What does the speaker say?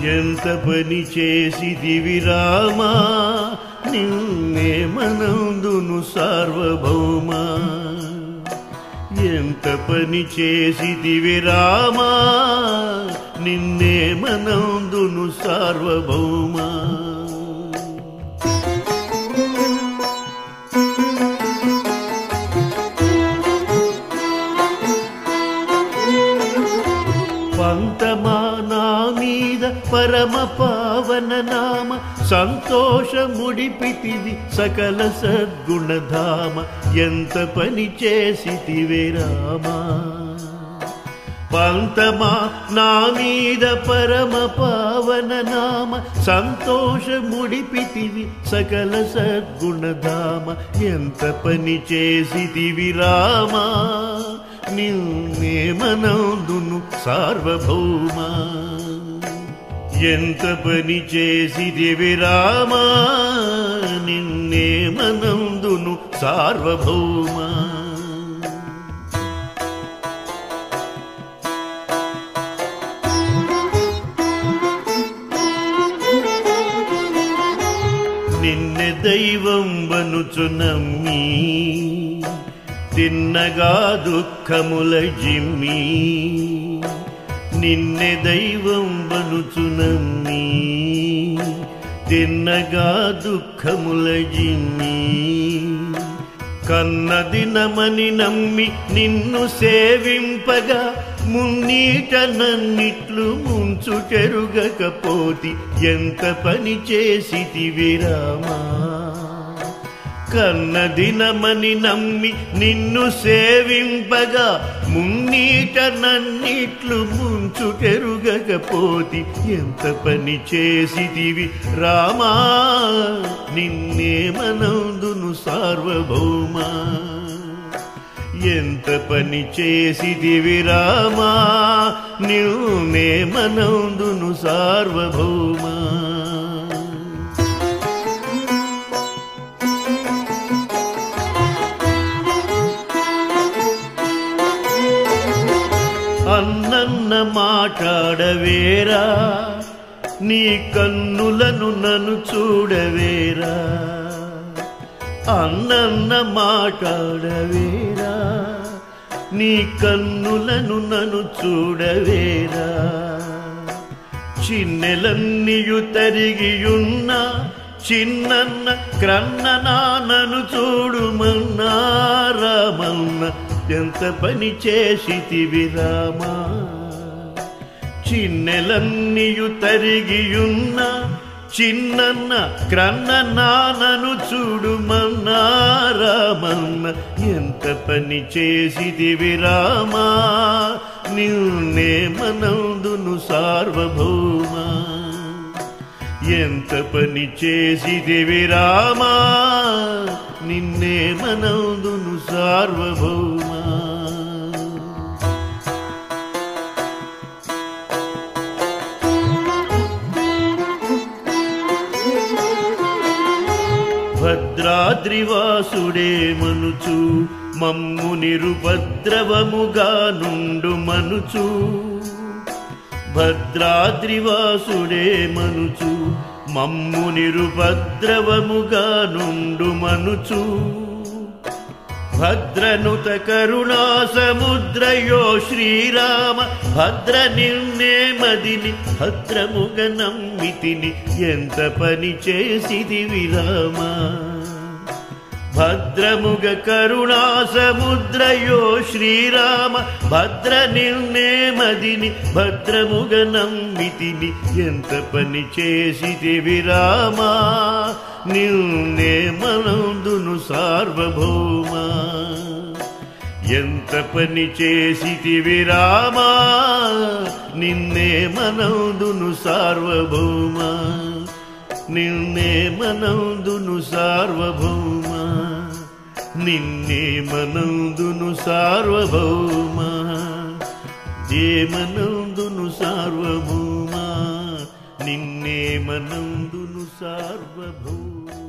ఎంత పని చేసిదివి రామా నిన్నే మనందును సార్వభౌమా ఎంత పని చేసిదివి రామా నిన్నే మనందును సార్వభౌమా పంతమా నా మీద పరమ పావన నామ సంతోషముడిపితివి సకల సద్గుణధామ ఎంత పని చేసితివే రామా పంతమా నా మీద పరమ పావన నామ సంతోషముడిపితివి సకల సద్గుణధామ ఎంత పని చేసితివి రామా నిన్నే మనందును సార్వభౌమా ఎంత పని చేసిదివి రామా నిన్నే మనందును సార్వభౌమా నిన్నె దైవం వనుచు నమ్మి తిన్నగా దుఃఖముల జిమ్మి నిన్నె దైవం వనుచు నమ్మి తిన్నగా దుఃఖముల జిమ్మి కన్నదినమని నమ్మి నిన్ను సేవింపగా మున్నీట నన్నిట్లు ముంచు చెరుగకపోతి ఎంత పని చేసితివి రామా కన్నదినమని నమ్మి నిన్ను సేవింపగా మున్నీట నన్నిట్లు ముంచు చెరుగకపోతి ఎంత పని చేసితివి రామా నిన్నే మనందును సార్వభౌమా ఎంత పని చేసిదివి రామా నువ్వే మనందును సార్వభౌమా అన్నన్న మాట్లాడవేరా నీ కన్నులను నన్ను చూడవేరా అన్నన్న మాట్లాడవేరా నీ కన్నులను నన్ను చూడవేరా చిన్నెలన్నీయు తరిగియున్న చిన్నన్న క్రన్న నాన్నను చూడుమన్నా రామన్న ఎంత పని చేసితివి రామా చిన్నెలన్నీయు తరిగియున్న చిన్నన్న క్రన్న నాన్నను చూడుమన్నా రామన్న ఎంత పని చేసిదివి రామా నిన్నే మనందును సార్వభౌమా ఎంత పని చేసిదివి రామా నిన్నే మనందును సార్వభౌమా భద్రాద్రివాసుడే మనుచు మమ్ము నిరుపద్రవముగా నుండు మనుచు భద్రాద్రివాసుడే మనుచు మమ్ము నిరుపద్రవముగా నుండు మనుచు భద్రనుత కరుణా సముద్రయో శ్రీరామ భద్ర నిన్నే మదిని భద్రముగ నమ్మితిని ఎంత పని చేసిది విరామ భద్రముగ కరుణా సముద్రయో శ్రీరామ భద్ర నిన్నే మదిని భద్రముగ నమ్మితిని ఎంత పని చేసిది విరామా నిన్నే మనందును సార్వభౌమా ఎంత పని చేసితివి రామా నిన్నే మనందును సార్వభౌమా నిన్నే మనందును సార్వభౌమా నిన్నే మనందును సార్వభౌమా ఏ మనందును సార్వభౌమా నిన్నే మనందును సార్వభౌమా